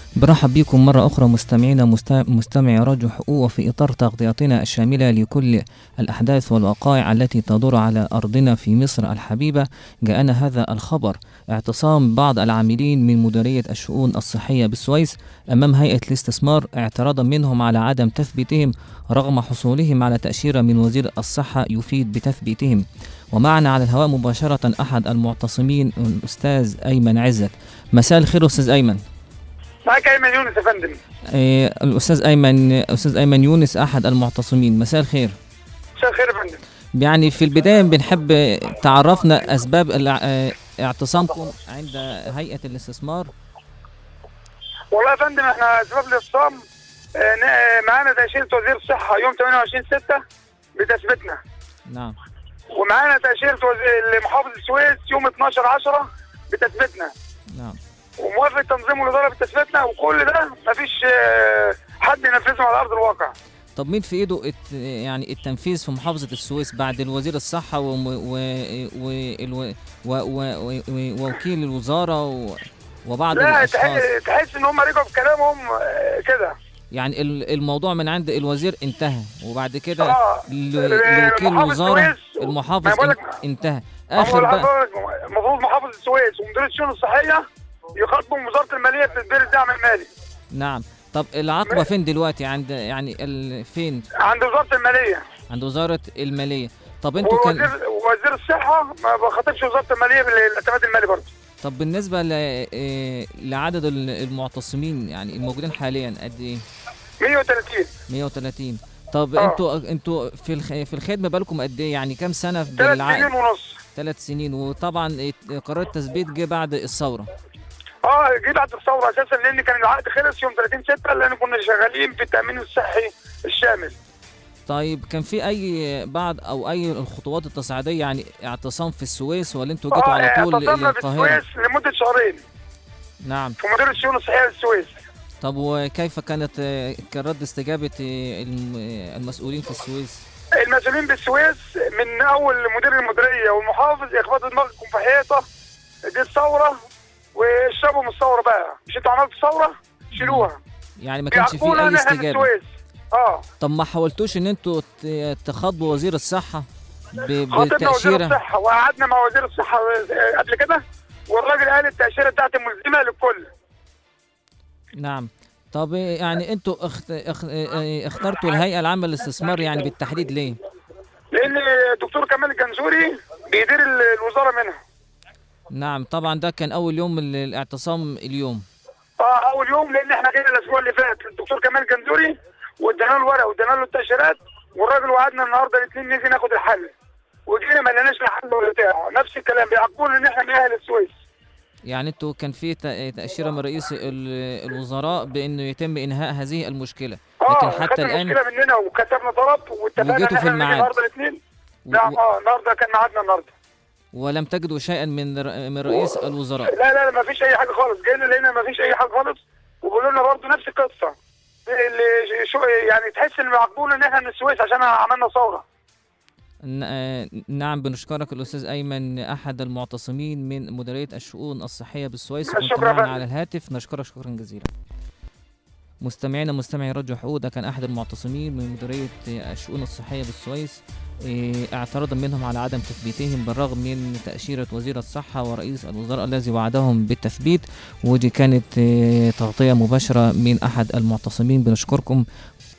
برحب بكم مرة أخرى مستمعينا مست- مستمعي راديو حقوق وفي إطار تغطيتنا الشاملة لكل الأحداث والوقائع التي تدور على أرضنا في مصر الحبيبة جاءنا هذا الخبر اعتصام بعض العاملين من مديرية الشؤون الصحية بالسويس أمام هيئة الاستثمار اعتراضا منهم على عدم تثبيتهم رغم حصولهم على تأشيرة من وزير الصحة يفيد بتثبيتهم ومعنا على الهواء مباشرة أحد المعتصمين الأستاذ أيمن عزت مساء الخير أستاذ أيمن معاك ايمن يونس يا فندم آه، الأستاذ أيمن أستاذ أيمن يونس أحد المعتصمين مساء الخير مساء الخير يا فندم يعني في البداية بنحب تعرفنا أسباب الع- آه، اعتصامكم عند هيئة الاستثمار والله يا فندم احنا اسباب الاعتصام آه، نا- معانا تأشيرة وزير الصحة يوم 28 6 بتثبيتنا نعم ومعانا تأشيرة وزير محافظ السويس يوم 12 10 بتثبيتنا نعم وموافقة تنظيم الإدارة بتثبيتنا وكل ده مفيش آه، حد ينفذهم على أرض الواقع طب مين في ايده الت... يعني التنفيذ في محافظة السويس بعد الوزير الصحة و... و... و... و... و... و... و... ووكيل الوزارة و... وبعض لا الأشخاص تح- تحس إن هم رجعوا في كلامهم آه، كده يعني ال- الموضوع من عند الوزير انتهى وبعد كده آه. ل- ال- لوكيل محافظ الوزارة السويس- المحافظ ما بقولك- ان- انتهى هو اخر بقى الحضارة- المفروض محافظ السويس ومديرية الشؤون الصحية يخاطبوا وزارة المالية بتدبير الدعم المالي نعم طب العقبة فين دلوقتي عند يعني ال... فين عند وزارة المالية عند وزارة المالية طب انتوا كان ووزير وزير الصحة ما بخاطبش وزارة المالية بالاعتماد المالي برضه طب بالنسبة ل... إيه، لعدد ال- المعتصمين يعني الموجودين حاليا قد ايه 130 130 طب آه. انتوا انتوا في الخ... في الخدمة بالكم قد ايه يعني كام سنة في ثلاث بالعقد سنين ونص ثلاث سنين وطبعا ات- قرار التثبيت جه بعد الثورة اه جه بعد الثورة اساسا لان كان العقد خلص يوم 30 6 لان كنا شغالين في التأمين الصحي الشامل طيب كان في اي بعض او اي الخطوات التصعيديه يعني اعتصام في السويس ولا انتوا جيتوا اه على طول اعتصمنا في للقاهره السويس لمدة شهرين نعم في مدير الشؤون الصحية للسويس طب وكيف كانت آه، كان رد استجابه آه، الم- آه، المسؤولين في السويس المسؤولين بالسويس من اول مدير المديرية والمحافظ يخبطوا دماغكم في حيطة دي الثورة واشربوا من الثورة بقى مش انتوا عملتوا ثورة شيلوها يعني ما كانش في بيعاقبونا اي ان احنا في استجابه السويس اه طب ما حاولتوش ان انتوا ت- تخاطبوا وزير الصحه ب- خاطبنا وزير بالتاشيره الصحه وقعدنا مع وزير الصحه آه، قبل كده والراجل قال التاشيره بتاعتي ملزمه للكل نعم طب يعني انتوا اخت... اخ... آه، اخترتوا الهيئه العامه للاستثمار يعني بالتحديد ليه لان الدكتور كمال الجنزوري بيدير ال- الوزاره منها نعم طبعا ده كان اول يوم ال- الاعتصام اليوم اه اول يوم لان احنا جينا الاسبوع اللي فات الدكتور كمال الجنزوري وادينا له الورق وادينا له التاشيرات والراجل وعدنا النهارده الاثنين نيجي ناخد الحل وجينا ما لقيناش لا حل ولا بتاع نفس الكلام بيعاقبونا ان احنا من اهل السويس يعني انتوا كان في تأ- تأشيرة من رئيس ال- الوزراء بانه يتم انهاء هذه المشكلة لكن اه حتى خدنا الان المشكله مننا وكتبنا طلب واتفقنا وجيتوا ان في احنا نيجي الميعاد. النهارده الاثنين و- نعم و- اه النهارده كان ميعادنا النهارده ولم تجدوا شيئا من ر- من رئيس الوزراء لا لا لا ما فيش اي حاجه خالص جينا لقينا ما فيش اي حاجه خالص وبيقولوا لنا برضه نفس القصه اللي شو يعني تحس ان معقول ان احنا من السويس عشان عملنا ثوره ن- آه، نعم بنشكرك الأستاذ أيمن أحد المعتصمين من مديرية الشؤون الصحية بالسويس كنت شكرا معنا فندم. على الهاتف نشكرك شكرا جزيلا مستمعينا مستمعي راديو حقوق ده كان أحد المعتصمين من مديرية الشؤون الصحية بالسويس إيه، اعتراضا منهم على عدم تثبيتهم بالرغم من تأشيرة وزير الصحة ورئيس الوزراء الذي وعدهم بالتثبيت ودي كانت إيه، تغطية مباشرة من أحد المعتصمين بنشكركم